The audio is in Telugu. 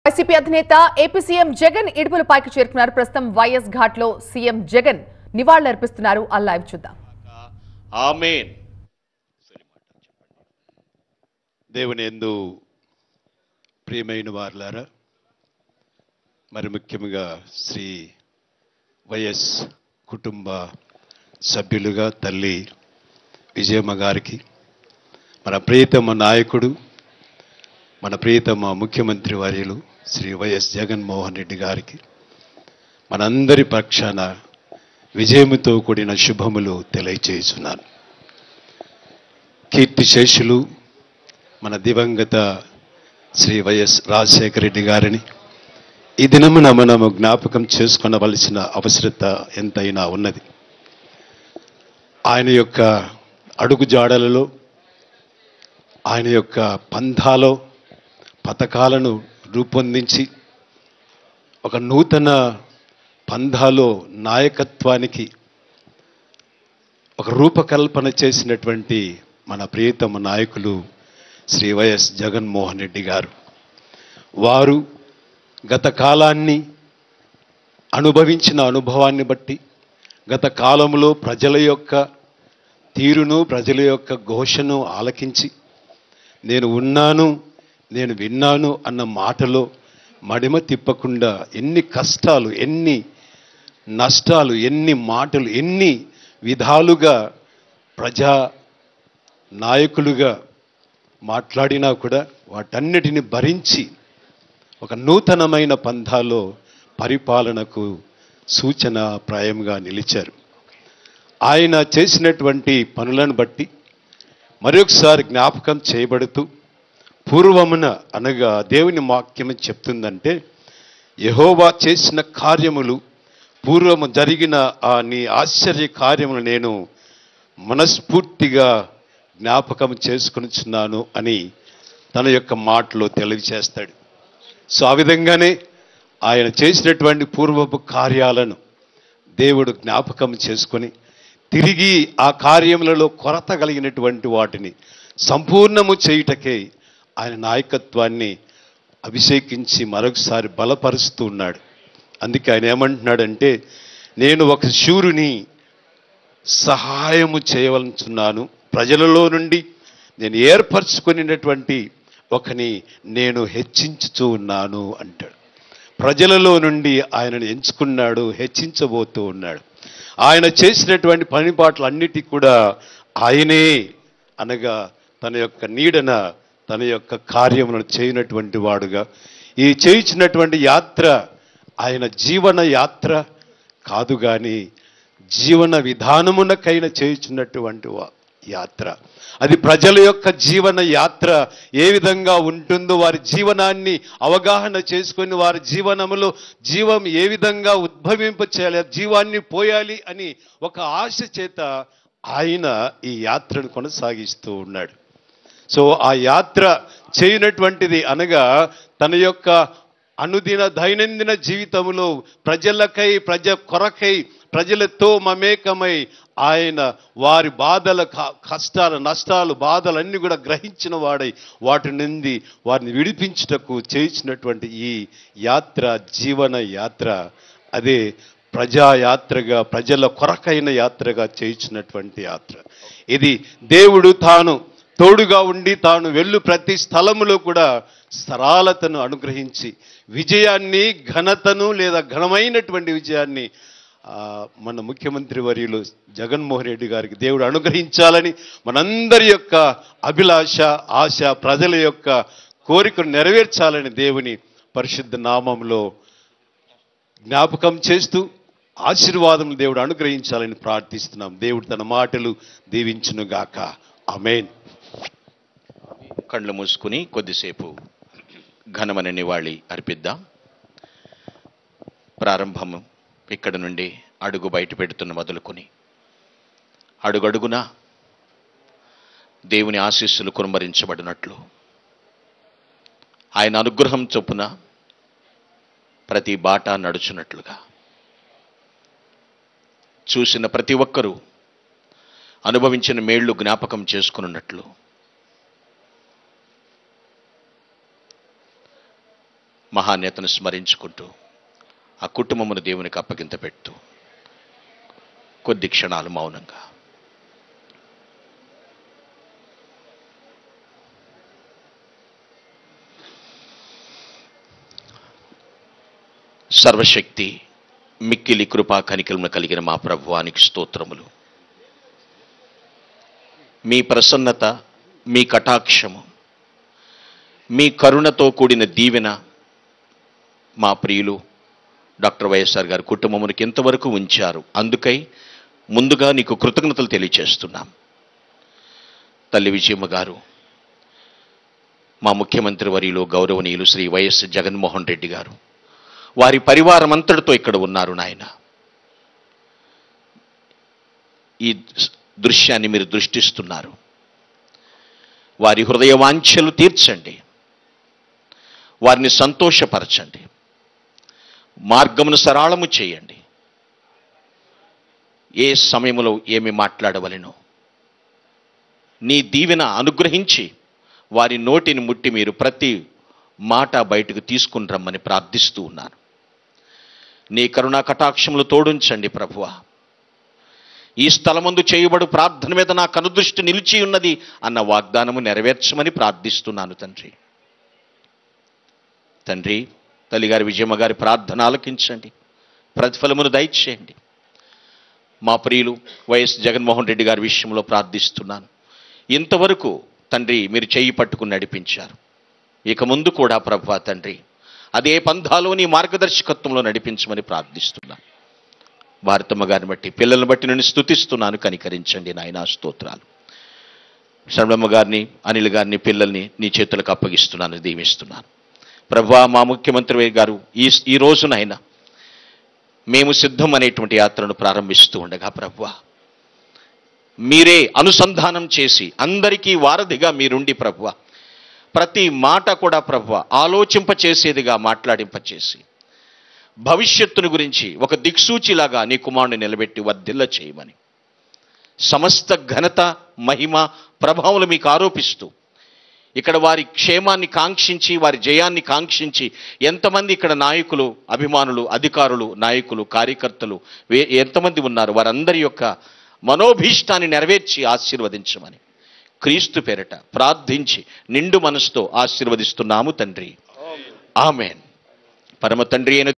వైసీపీ అధినేత ఏపీ సీఎం జగన్ ఇడుపులపాయకు చేరుకున్నారు ప్రస్తుతం వైఎస్ ఘాట్ లో సీఎం జగన్ నివాళులర్పిస్తున్నారు ఆ లైవ్ చూద్దాం ఆమెన్ దేవుని ఎందు ప్రియమైన వారులారా మరి ముఖ్యంగా శ్రీ వైఎస్ కుటుంబ సభ్యులుగా తల్లి విజయమ్మ గారికి మన ప్రియతమ నాయకుడు మన ప్రియతమ ముఖ్యమంత్రి వర్యులు శ్రీ వైఎస్ జగన్మోహన్ రెడ్డి గారికి మనందరి పక్షాన విజయముతో కూడిన శుభములు తెలియచేస్తున్నాను కీర్తిశేషులు మన దివంగత శ్రీ వైఎస్ రాజశేఖర రెడ్డి గారిని ఈ దినమున మనము జ్ఞాపకం చేసుకొనవలసిన అవసరత ఎంతైనా ఉన్నది ఆయన యొక్క అడుగుజాడలలో ఆయన యొక్క పంథాలో పథకాలను రూపొందించి ఒక నూతన పంథాలో నాయకత్వానికి ఒక రూపకల్పన చేసినటువంటి మన ప్రియతమ నాయకులు శ్రీ వైఎస్ జగన్మోహన్ రెడ్డి గారు వారు గత కాలాన్ని అనుభవించిన అనుభవాన్ని బట్టి గత కాలంలో ప్రజల యొక్క తీరును ప్రజల యొక్క ఘోషను ఆలకించి నేను ఉన్నాను నేను విన్నాను అన్న మాటలో మడిమ తిప్పకుండా ఎన్ని కష్టాలు ఎన్ని నష్టాలు ఎన్ని మాటలు ఎన్ని విధాలుగా ప్రజా నాయకులుగా మాట్లాడినా కూడా వాటన్నిటిని భరించి ఒక నూతనమైన పంథాలో పరిపాలనకు సూచన ప్రాయంగా నిలిచారు ఆయన చేసినటువంటి పనులను బట్టి మరొకసారి జ్ఞాపకం చేయబడుతూ పూర్వమున అనగా దేవుని వాక్యం చెప్తుందంటే యహోవా చేసిన కార్యములు పూర్వము జరిగిన ఆ నీ ఆశ్చర్య కార్యములు నేను మనస్ఫూర్తిగా జ్ఞాపకం చేసుకొనిచున్నాను అని తన యొక్క మాటలో తెలియచేస్తాడు సో ఆ విధంగానే ఆయన చేసినటువంటి పూర్వపు కార్యాలను దేవుడు జ్ఞాపకం చేసుకొని తిరిగి ఆ కార్యములలో కొరత కలిగినటువంటి వాటిని సంపూర్ణము చేయుటకే ఆయన నాయకత్వాన్ని అభిషేకించి మరొకసారి బలపరుస్తూ ఉన్నాడు అందుకే ఆయన ఏమంటున్నాడంటే నేను ఒక శూరుని సహాయము చేయవలచున్నాను ప్రజలలో నుండి నేను ఏర్పరచుకునేటువంటి ఒకని నేను హెచ్చించుతూ ఉన్నాను అంటాడు ప్రజలలో నుండి ఆయనను ఎంచుకున్నాడు హెచ్చించబోతూ ఉన్నాడు ఆయన చేసినటువంటి పనిపాట్లన్నిటి కూడా ఆయనే అనగా తన యొక్క నీడన తన యొక్క కార్యములను చేయనటువంటి వాడుగా ఈ చేయించినటువంటి యాత్ర ఆయన జీవన యాత్ర కాదు కానీ జీవన విధానమునకైన చేయుచున్నటువంటి వా- యాత్ర అది ప్రజల యొక్క జీవన యాత్ర ఏ విధంగా ఉంటుందో వారి జీవనాన్ని అవగాహన చేసుకొని వారి జీవనములో జీవం ఏ విధంగా ఉద్భవింప చేయాలి జీవాన్ని పోయాలి అని ఒక ఆశ చేత ఆయన ఈ యాత్రను కొనసాగిస్తూ ఉన్నాడు సో ఆ యాత్ర చేయనటువంటిది అనగా తన యొక్క అనుదిన దైనందిన జీవితంలో ప్రజలకై ప్రజ కొరకై ప్రజలతో మమేకమై ఆయన వారి బాధల క- కష్టాలు నష్టాలు బాధలన్నీ కూడా గ్రహించిన వాడై వాటి నుండి వారిని విడిపించుటకు చేయించినటువంటి ఈ యాత్ర జీవన యాత్ర అదే ప్రజా యాత్రగా ప్రజల కొరకైన యాత్రగా చేయించినటువంటి యాత్ర ఇది దేవుడు తాను తోడుగా ఉండి తాను వెళ్ళు ప్రతి స్థలములో కూడా సరళతను అనుగ్రహించి విజయాన్ని ఘనతను లేదా ఘనమైనటువంటి విజయాన్ని ఆ, మన ముఖ్యమంత్రి వర్యులు జగన్మోహన్ రెడ్డి గారికి దేవుడు అనుగ్రహించాలని మనందరి యొక్క అభిలాష ఆశ ప్రజల యొక్క కోరికను నెరవేర్చాలని దేవుని పరిశుద్ధ నామంలో జ్ఞాపకం చేస్తూ ఆశీర్వాదం దేవుడు అనుగ్రహించాలని ప్రార్థిస్తున్నాం దేవుడు తన మాటలు దీవించునుగాక అమేన్ కళ్ళు మూసుకుని కొద్దిసేపు ఘనమైన నివాళి అర్పిద్దాం ప్రారంభము ఇక్కడ నుండి అడుగు బయట పెడుతున్న మొదలుకొని అడుగడుగున దేవుని ఆశీస్సులు కురుమరించబడినట్లు ఆయన అనుగ్రహం చొప్పున ప్రతి బాట నడుచున్నట్లుగా చూసిన ప్రతి ఒక్కరూ అనుభవించిన మేళ్లు జ్ఞాపకం చేసుకున్నట్లు మహానేతను స్మరించుకుంటూ ఆ కుటుంబమును దేవునికి అప్పగింత పెడుతూ కొద్ది క్షణాలు మౌనంగా సర్వశక్తి మిక్కిలి కృపా కనికలను కలిగిన మా ప్రభువానికి స్తోత్రములు మీ ప్రసన్నత మీ కటాక్షము మీ కరుణతో కూడిన దీవెన మా ప్రియులు డాక్టర్ వైఎస్ఆర్ గారి కుటుంబమునికి ఎంతవరకు ఉంచారు అందుకై ముందుగా నీకు కృతజ్ఞతలు తెలియచేస్తున్నాం తల్లి విజయమ్మ గారు మా ముఖ్యమంత్రి వర్యులు గౌరవనీయులు శ్రీ వైఎస్ జగన్మోహన్ రెడ్డి గారు వారి పరివారం అంతటితో ఇక్కడ ఉన్నారు నాయన ఈ దృశ్యాన్ని మీరు దృష్టిస్తున్నారు వారి హృదయ వాంఛలు తీర్చండి వారిని సంతోషపరచండి మార్గమును సరళము చేయండి ఏ సమయంలో ఏమి మాట్లాడవలెనో నీ దీవెన అనుగ్రహించి వారి నోటిని ముట్టి మీరు ప్రతి మాట బయటకు తీసుకుని రమ్మని ప్రార్థిస్తూ ఉన్నాను నీ కరుణా కటాక్షములు తోడుంచండి ప్రభువా ఈ స్థలమందు చేయబడు ప్రార్థన మీద నా కనుదృష్టి నిలిచి ఉన్నది అన్న వాగ్దానము నెరవేర్చమని ప్రార్థిస్తున్నాను తండ్రి తండ్రి తల్లిగారి విజయమ్మ గారి ప్రార్థన ఆలకించండి ప్రతిఫలమును దయచేయండి మా ప్రియులు వైఎస్ జగన్మోహన్ రెడ్డి గారి విషయంలో ప్రార్థిస్తున్నాను ఇంతవరకు తండ్రి మీరు చేయి పట్టుకుని నడిపించారు ఇక ముందు కూడా ప్రభా తండ్రి అదే పంథాలోని మార్గదర్శకత్వంలో నడిపించమని ప్రార్థిస్తున్నాను భారతమ్మ గారిని బట్టి పిల్లల్ని బట్టి నేను స్తుతిస్తున్నాను కనికరించండి నాయనా స్తోత్రాలు శరణమ్మ గారిని అనిల్ గారిని పిల్లల్ని నీ చేతులకు అప్పగిస్తున్నాను దీవిస్తున్నాను ప్రభా మా ముఖ్యమంత్రి గారు ఈ ఈ రోజునైనా మేము సిద్ధం అనేటువంటి యాత్రను ప్రారంభిస్తూ ఉండగా ప్రభువా మీరే అనుసంధానం చేసి అందరికీ వారధిగా మీరుండి ప్రభువ ప్రతి మాట కూడా ప్రభువ ఆలోచింపచేసేదిగా మాట్లాడింపచేసి భవిష్యత్తును గురించి ఒక దిక్సూచిలాగా నీ కుమారుని నిలబెట్టి వర్ధిల్ల చేయమని సమస్త ఘనత మహిమ ప్రభావాలు మీకు ఆరోపిస్తూ ఇక్కడ వారి క్షేమాన్ని కాంక్షించి వారి జయాన్ని కాంక్షించి ఎంతమంది ఇక్కడ నాయకులు అభిమానులు అధికారులు నాయకులు కార్యకర్తలు వే- ఎంతమంది ఉన్నారు వారందరి యొక్క మనోభీష్టాన్ని నెరవేర్చి ఆశీర్వదించమని క్రీస్తు పేరట ప్రార్థించి నిండు మనసుతో ఆశీర్వదిస్తున్నాము తండ్రి ఆమెన్ పరమ తండ్రి అయిన